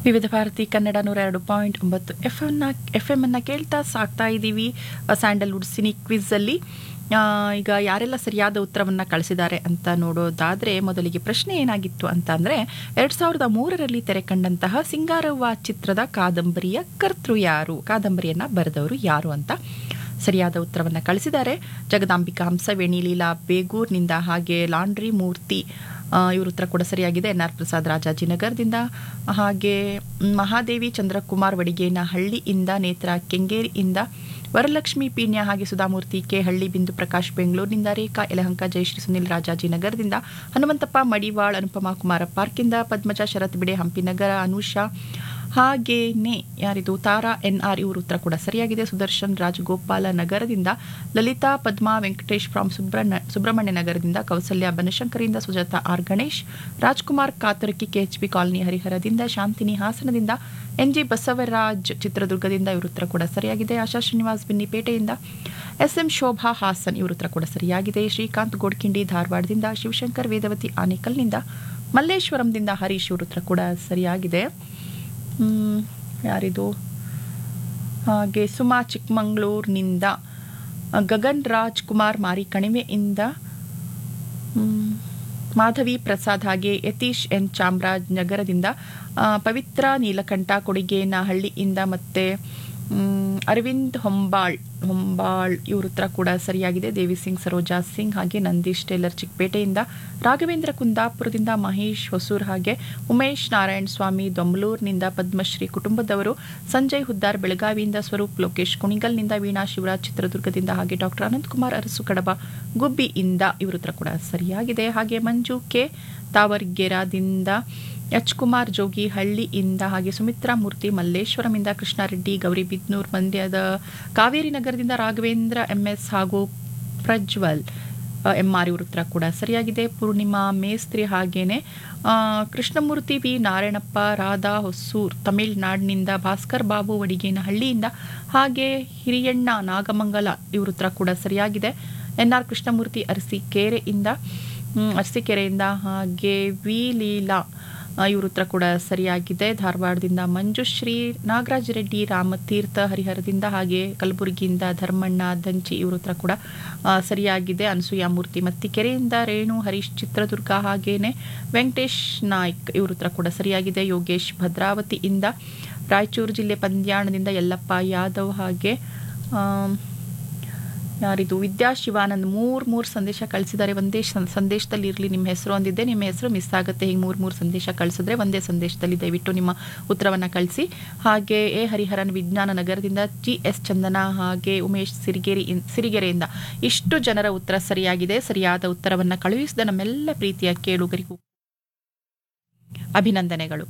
ವಿವಿಧ ಭಾರತಿ ಕನ್ನಡ ನೂರ ಎರಡು ಪಾಯಿಂಟ್ ಒಂಬತ್ತು ಎಫ್ ಎನ್ನ ಎಫ್ ಎಮ್ ಅನ್ನ ಕೇಳ್ತಾ ಸಾಕ್ತಾ ಇದ್ದೀವಿ ಸ್ಯಾಂಡಲ್ವುಡ್ ಸಿನಿ ಕ್ವಿಝಲ್ಲಿ ಈಗ ಯಾರೆಲ್ಲ ಸರಿಯಾದ ಉತ್ತರವನ್ನು ಕಳಿಸಿದ್ದಾರೆ ಅಂತ ನೋಡೋದಾದರೆ ಮೊದಲಿಗೆ ಪ್ರಶ್ನೆ ಏನಾಗಿತ್ತು ಅಂತ ಅಂದರೆ ಎರಡು ಸಾವಿರದ ಮೂರರಲ್ಲಿ ತೆರೆ ಕಂಡಂತಹ ಸಿಂಗಾರವ್ವ ಚಿತ್ರದ ಕಾದಂಬರಿಯ ಕರ್ತೃ ಯಾರು ಕಾದಂಬರಿಯನ್ನು ಬರೆದವರು ಯಾರು ಅಂತ ಸರಿಯಾದ ಉತ್ತರವನ್ನು ಕಳಿಸಿದ್ದಾರೆ ಜಗದಾಂಬಿಕಾ ಹಂಸವೇಣಿ ಲೀಲಾ ಬೇಗೂರ್ನಿಂದ ಹಾಗೆ ಲಾಂಡ್ರಿ ಮೂರ್ತಿ ಇವ್ರ ಉತ್ತರ ಕೂಡ ಸರಿಯಾಗಿದೆ ಎನ್ ಆರ್ ಪ್ರಸಾದ್ ರಾಜಾಜಿನಗರದಿಂದ ಹಾಗೆ ಮಹಾದೇವಿ ಚಂದ್ರಕುಮಾರ್ ವಡಿಗೇನ ಹಳ್ಳಿಯಿಂದ ನೇತ್ರ ಕೆಂಗೇರಿಯಿಂದ ವರಲಕ್ಷ್ಮಿ ಪೀಣ್ಯ ಹಾಗೆ ಸುಧಾಮೂರ್ತಿ ಕೆ ಹಳ್ಳಿ ಬಿಂದು ಪ್ರಕಾಶ್ ಬೆಂಗಳೂರಿನಿಂದ ರೇಖಾ ಯಲಹಂಕ ಜಯಶ್ರೀ ಸುನಿಲ್ ರಾಜಾಜಿನಗರದಿಂದ ಹನುಮಂತಪ್ಪ ಮಡಿವಾಳ್ ಅನುಪಮಾ ಕುಮಾರ ಪಾರ್ಕಿಂದ ಪದ್ಮಜ ಶರತ್ ಬಿಡೆ ಹಂಪಿನಗರ ಅನುಷಾ ಹಾಗೇನೆ ಯಾರಿದು ತಾರಾ ಎನ್ ಆರ್ ಇವರು ಉತ್ತರ ಕೂಡ ಸರಿಯಾಗಿದೆ ಸುದರ್ಶನ್ ರಾಜಗೋಪಾಲ ನಗರದಿಂದ ಲಲಿತಾ ಪದ್ಮಾ ವೆಂಕಟೇಶ್ ಫ್ರಾಮ್ ಸುಬ್ರಹ್ಮ ಸುಬ್ರಹ್ಮಣ್ಯ ನಗರದಿಂದ ಕೌಸಲ್ಯ ಬನಶಂಕರಿಂದ ಸುಜಾತ ಆರ್ ಗಣೇಶ್ ರಾಜ್ಕುಮಾರ್ ಕಾತರಕಿ ಕೆಎಚ್ಬಿ ಕಾಲನಿ ಹರಿಹರದಿಂದ ಶಾಂತಿನಿ ಹಾಸನದಿಂದ ಎನ್ ಜಿ ಬಸವರಾಜ್ ಚಿತ್ರದುರ್ಗದಿಂದ ಇವರು ಉತ್ತರ ಕೂಡ ಸರಿಯಾಗಿದೆ ಆಶಾ ಶ್ರೀನಿವಾಸ್ ಬಿನ್ನಿಪೇಟೆಯಿಂದ ಎಸ್ ಎಂ ಶೋಭಾ ಹಾಸನ್ ಇವರು ಉತ್ತರ ಕೂಡ ಸರಿಯಾಗಿದೆ ಶ್ರೀಕಾಂತ್ ಗೋಡ್ಕಿಂಡಿ ಧಾರವಾಡದಿಂದ ಶಿವಶಂಕರ್ ವೇದವತಿ ಆನೇಕಲ್ನಿಂದ ಮಲ್ಲೇಶ್ವರಂದಿಂದ ಹರೀಶ್ ಇವರು ಉತ್ತರ ಕೂಡ ಸರಿಯಾಗಿದೆ ಯಾರಿದು ಹಾಗೆ ಸುಮಾ ಚಿಕ್ಕಮಂಗ್ಳೂರಿನಿಂದ ಗಗನ್ ರಾಜ್ ಕುಮಾರ್ ಮಾರಿ ಕಣಿವೆಯಿಂದ ಮಾಧವಿ ಪ್ರಸಾದ್ ಹಾಗೆ ಯತೀಶ್ ಎನ್ ಚಾಮರಾಜ್ ನಗರದಿಂದ ಪವಿತ್ರ ನೀಲಕಂಠ ಕೊಡಿಗೇನಹಳ್ಳಿಯಿಂದ ಮತ್ತು ಅರವಿಂದ್ ಹೊಂಬಾಳ್ ಹೊಂಬಾಳ್ ಇವ್ರ ಉತ್ತರ ಕೂಡ ಸರಿಯಾಗಿದೆ ದೇವಿ ಸಿಂಗ್ ಸರೋಜಾ ಸಿಂಗ್ ಹಾಗೆ ನಂದೀಶ್ ಟೇಲರ್ ಚಿಕ್ಕಪೇಟೆಯಿಂದ ರಾಘವೇಂದ್ರ ಕುಂದಾಪುರದಿಂದ ಮಹೇಶ್ ಹೊಸೂರ್ ಹಾಗೆ ಉಮೇಶ್ ನಾರಾಯಣ ಸ್ವಾಮಿ ದೊಂಬಲೂರಿನಿಂದ ಪದ್ಮಶ್ರೀ ಕುಟುಂಬದವರು ಸಂಜಯ್ ಹುದ್ದಾರ್ ಬೆಳಗಾವಿಯಿಂದ ಸ್ವರೂಪ್ ಲೋಕೇಶ್ ಕುಣಿಗಲ್ನಿಂದ ವೀಣಾ ಶಿವರಾಜ್ ಚಿತ್ರದುರ್ಗದಿಂದ ಹಾಗೆ ಡಾಕ್ಟರ್ ಅನಂತಕುಮಾರ್ ಅರಸು ಕಡಬ ಗುಬ್ಬಿಯಿಂದ ಇವ್ರ ಉತ್ತರ ಕೂಡ ಸರಿಯಾಗಿದೆ ಹಾಗೆ ಮಂಜು ಕೆ ತಾವರ್ಗೆರಾದಿಂದ ಎಚ್ ಕುಮಾರ್ ಜೋಗಿ ಹಳ್ಳಿಯಿಂದ ಹಾಗೆ ಸುಮಿತ್ರಾ ಮೂರ್ತಿ ಮಲ್ಲೇಶ್ವರಮಿಂದ ಕೃಷ್ಣಾರೆಡ್ಡಿ ಗೌರಿಬಿದ್ನೂರ್ ಮಂಡ್ಯದ ಕಾವೇರಿ ನಗರದಿಂದ ರಾಘವೇಂದ್ರ ಎಂಎಸ್ ಹಾಗೂ ಪ್ರಜ್ವಲ್ ಎಂ ಆರ್ ಇವ್ರ ಉತ್ತರ ಕೂಡ ಸರಿಯಾಗಿದೆ ಪೂರ್ಣಿಮಾ ಮೇಸ್ತ್ರಿ ಹಾಗೇನೆ ಕೃಷ್ಣಮೂರ್ತಿ ವಿ ನಾರಾಯಣಪ್ಪ ರಾಧಾ ಹೊಸೂರ್ ತಮಿಳ್ನಾಡಿನಿಂದ ಭಾಸ್ಕರ್ ಬಾಬು ವಡಿಗೇನ ಹಳ್ಳಿಯಿಂದ ಹಾಗೆ ಹಿರಿಯಣ್ಣ ನಾಗಮಂಗಲ ಇವ್ರ ಉತ್ತರ ಕೂಡ ಸರಿಯಾಗಿದೆ ಎನ್ ಆರ್ ಕೃಷ್ಣಮೂರ್ತಿ ಅರಸೀಕೆರೆಯಿಂದ ಅರಸೀಕೆರೆಯಿಂದ ಹಾಗೆ ವಿ ಲೀಲಾ ಇವ್ರ ಉತ್ತರ ಕೂಡ ಸರಿಯಾಗಿದೆ ಧಾರವಾಡದಿಂದ ಮಂಜುಶ್ರೀ ನಾಗರಾಜ ರೆಡ್ಡಿ ರಾಮತೀರ್ಥ ಹರಿಹರದಿಂದ ಹಾಗೆ ಕಲಬುರಗಿಯಿಂದ ಧರ್ಮಣ್ಣ ದಂಚಿ ಇವ್ರ ಉತ್ತರ ಕೂಡ ಸರಿಯಾಗಿದೆ ಅನಸೂಯ ಮೂರ್ತಿ ಮತ್ತಿಕೆರೆಯಿಂದ ರೇಣು ಹರೀಶ್ ಚಿತ್ರದುರ್ಗ ಹಾಗೇನೆ ವೆಂಕಟೇಶ್ ನಾಯ್ಕ್ ಇವ್ರ ಉತ್ತರ ಕೂಡ ಸರಿಯಾಗಿದೆ ಯೋಗೇಶ್ ಭದ್ರಾವತಿಯಿಂದ ರಾಯಚೂರು ಜಿಲ್ಲೆ ಪಂದ್ಯಾಣದಿಂದ ಯಲ್ಲಪ್ಪ ಯಾದವ್ ಹಾಗೆ ಯಾರಿದು ವಿದ್ಯಾ ಶಿವಾನಂದ್ ಮೂರು ಮೂರು ಸಂದೇಶ ಕಳಿಸಿದ್ದಾರೆ ಒಂದೇ ಸಂದೇಶದಲ್ಲಿ ಇರಲಿ ನಿಮ್ಮ ಹೆಸರು ಅಂದಿದ್ದೆ ನಿಮ್ಮ ಹೆಸರು ಮಿಸ್ ಆಗುತ್ತೆ ಹೀಗೆ ಮೂರು ಮೂರು ಸಂದೇಶ ಕಳಿಸಿದ್ರೆ ಒಂದೇ ಸಂದೇಶದಲ್ಲಿ ದಯವಿಟ್ಟು ನಿಮ್ಮ ಉತ್ತರವನ್ನು ಕಳಿಸಿ ಹಾಗೆ ಎ ಹರಿಹರನ್ ವಿಜ್ಞಾನ ನಗರದಿಂದ ಜಿ ಎಸ್ ಚಂದನ ಹಾಗೆ ಉಮೇಶ್ ಸಿರಿಗೇರಿ ಸಿರಿಗೆರೆಯಿಂದ ಇಷ್ಟು ಜನರ ಉತ್ತರ ಸರಿಯಾಗಿದೆ ಸರಿಯಾದ ಉತ್ತರವನ್ನು ಕಳುಹಿಸಿದ ನಮ್ಮೆಲ್ಲ ಪ್ರೀತಿಯ ಕೇಳುಗರಿಗೂ ಅಭಿನಂದನೆಗಳು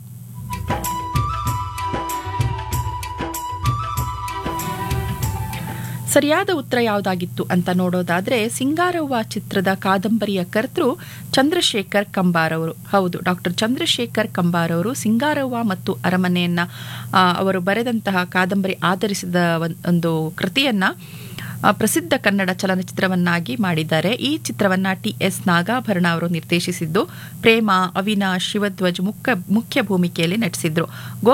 ಸರಿಯಾದ ಉತ್ತರ ಯಾವುದಾಗಿತ್ತು ಅಂತ ನೋಡೋದಾದ್ರೆ ಸಿಂಗಾರವ್ವ ಚಿತ್ರದ ಕಾದಂಬರಿಯ ಕರ್ತೃ ಚಂದ್ರಶೇಖರ್ ಕಂಬಾರ್ ಅವರು ಹೌದು ಡಾಕ್ಟರ್ ಚಂದ್ರಶೇಖರ್ ಕಂಬಾರ್ ಅವರು ಸಿಂಗಾರವ್ವ ಮತ್ತು ಅರಮನೆಯನ್ನ ಅವರು ಬರೆದಂತಹ ಕಾದಂಬರಿ ಆಧರಿಸಿದ ಒಂದು ಕೃತಿಯನ್ನ ಪ್ರಸಿದ್ಧ ಕನ್ನಡ ಚಲನಚಿತ್ರವನ್ನಾಗಿ ಮಾಡಿದ್ದಾರೆ ಈ ಚಿತ್ರವನ್ನ ಟಿ ಎಸ್ ನಾಗಾಭರಣ ಅವರು ನಿರ್ದೇಶಿಸಿದ್ದು ಪ್ರೇಮ ಅವಿನಾಶ್ ಶಿವಧ್ವಜ್ ಮುಖ್ಯ ಮುಖ್ಯ ಭೂಮಿಕೆಯಲ್ಲಿ ನಟಿಸಿದ್ರು